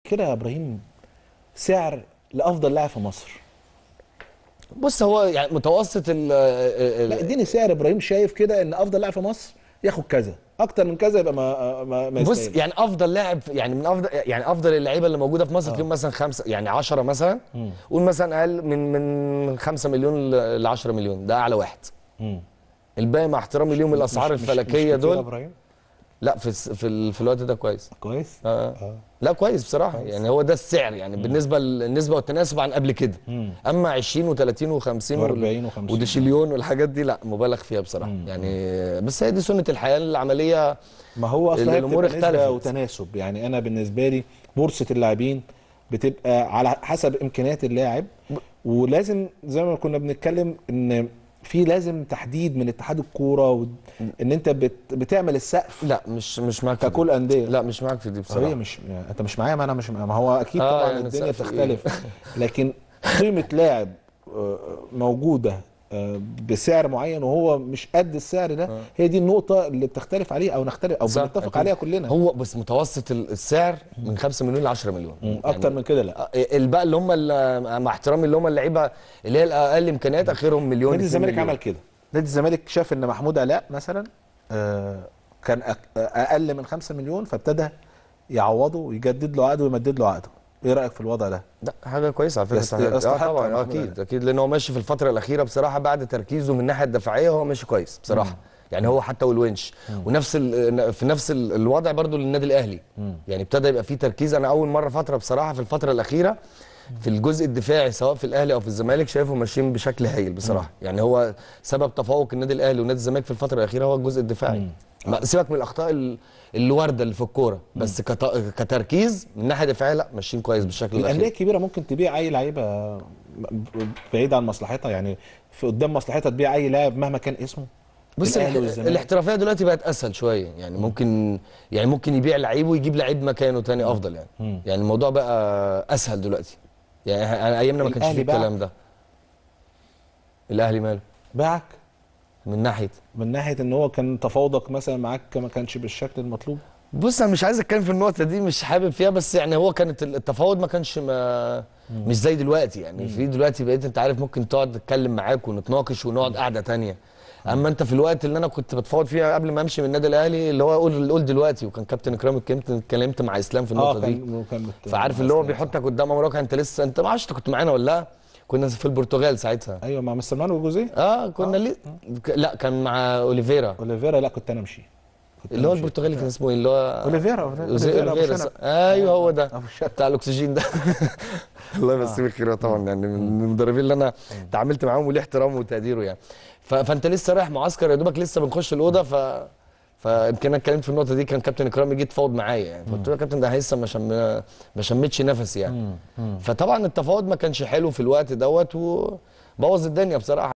كده يا ابراهيم سعر لافضل لاعب في مصر بص هو يعني متوسط ال لا اديني سعر ابراهيم شايف كده ان افضل لاعب في مصر ياخد كذا اكتر من كذا يبقى ما ما, ما بص يستاهلش. يعني افضل لاعب يعني من افضل يعني افضل اللعيبه اللي موجوده في مصر تلاقيهم مثلا خمسه يعني 10 مثلا قول مثلا اقل من من 5 مليون ل 10 مليون ده اعلى واحد مم. الباقي مع احترامي ليهم الاسعار مش- مش- مش الفلكيه كتير يا دول ابراهيم لا في الس- في ال- في الوقت ده كويس كويس آه. آه. لا كويس بصراحه يعني هو ده السعر يعني بالنسبه للنسبه والتناسب عن قبل كده اما 20 و30 و50 و40 و50. وديشيليون والحاجات دي لا مبالغ فيها بصراحه يعني بس هي دي سنه الحياه العمليه ما هو اصلا هي الأمور بتبقى نسبة اختلفت. وتناسب يعني انا بالنسبه لي بورصه اللاعبين بتبقى على حسب امكانيات اللاعب ولازم زي ما كنا بنتكلم ان في لازم تحديد من اتحاد الكوره و... ان انت بت... بتعمل السقف لا مش مش معاك في دي. ككل انديه لا مش معاك في دي هي بصراحه مش يعني انت مش معايا ما انا مش معايا ما هو اكيد آه، طبعا يعني الدنيا سقف بتختلف لكن قيمه لاعب آه، موجوده آه، بسعر معين وهو مش قد السعر ده هي دي النقطه اللي بتختلف عليها او نختلف او صح، بنتفق أكيد. عليها كلنا هو بس متوسط ال- السعر من 5 مليون ل 10 مليون مم، اكتر من كده لا آه، الباقي اللي هم ال- مع احترامي اللي هم اللعيبه اللي هي الاقل امكانيات اخرهم مليون نادي 2 الزمالك مليون. عمل كده نادي الزمالك شاف ان محمود علاء مثلا آه، كان أك- اقل من 5 مليون فابتدى يعوضه ويجدد له عقده ويمدد له عقده ايه رايك في الوضع ده لا حاجه كويسه على فكره يست- صحيح. يستحق آه طبعا محمود اكيد علي. اكيد لان هو ماشي في الفتره الاخيره بصراحه بعد تركيزه من الناحيه الدفاعيه هو ماشي كويس بصراحه يعني هو حتى والونش ونفس ال- في نفس ال- الوضع برضو للنادي الاهلي يعني ابتدى يبقى فيه تركيز انا اول مره فتره بصراحه في الفتره الاخيره في الجزء الدفاعي سواء في الاهلي او في الزمالك شايفهم ماشيين بشكل هايل بصراحه يعني هو سبب تفوق النادي الاهلي ونادي الزمالك في الفتره الاخيره هو الجزء الدفاعي ما- سيبك من الاخطاء ال- اللي وارده اللي في الكوره بس كت- كتركيز من الناحيه الدفاعيه لا ماشيين كويس بالشكل الانديه الاخير الكبيره ممكن تبيع اي لعيبه بعيد عن مصلحتها يعني في قدام مصلحتها تبيع اي لاعب مهما كان اسمه بص الأهلي الاح- والزمالك. الاحترافيه دلوقتي بقت اسهل شويه يعني ممكن يعني ممكن يبيع لعيب ويجيب لعيب مكانه تاني افضل يعني يعني الموضوع بقى اسهل دلوقتي يعني احنا ايامنا ما كانش الأهلي فيه باع. الكلام ده الاهلي ماله باعك من ناحيه من ناحيه ان هو كان تفاوضك مثلا معاك ما كانش بالشكل المطلوب بص انا مش عايز اتكلم في النقطه دي مش حابب فيها بس يعني هو كانت التفاوض ما كانش ما مش زي دلوقتي يعني في دلوقتي بقيت انت عارف ممكن تقعد تتكلم معاك ونتناقش ونقعد قعده تانية اما انت في الوقت اللي انا كنت بتفاوض فيها قبل ما امشي من النادي الاهلي اللي هو قول قول دلوقتي وكان كابتن اكرام اتكلمت اتكلمت مع اسلام في النقطه دي كان كان بت- فعارف اللي هو بيحطك قدام امرك انت لسه انت ما اعرفش انت كنت معانا ولا لا كنا في البرتغال ساعتها ايوه مع مستر مانويل جوزيه اه كنا لي... لا كان مع اوليفيرا اوليفيرا لا كنت انا امشي كنت اللي هو أنا أمشي. البرتغالي كان اسمه ايه اللي هو اوليفيرا أوزي- اوليفيرا أبو أوليفيرا شنب. صح. ايوه هو ده أبو شنب. بتاع الاكسجين ده الله يمسيه بالخير طبعا يعني من المدربين اللي انا اتعاملت معاهم وليه احترامه وتقديره يعني ف... فانت لسه رايح معسكر يا دوبك لسه بنخش الاوضه ف فيمكن انا اتكلمت في النقطه دي كان كابتن اكرام يجي يتفاوض معايا يعني فقلت له يا كابتن ده لسه ما شم... ما شمتش نفسي يعني فطبعا التفاوض ما كانش حلو في الوقت دوت وبوظ الدنيا بصراحه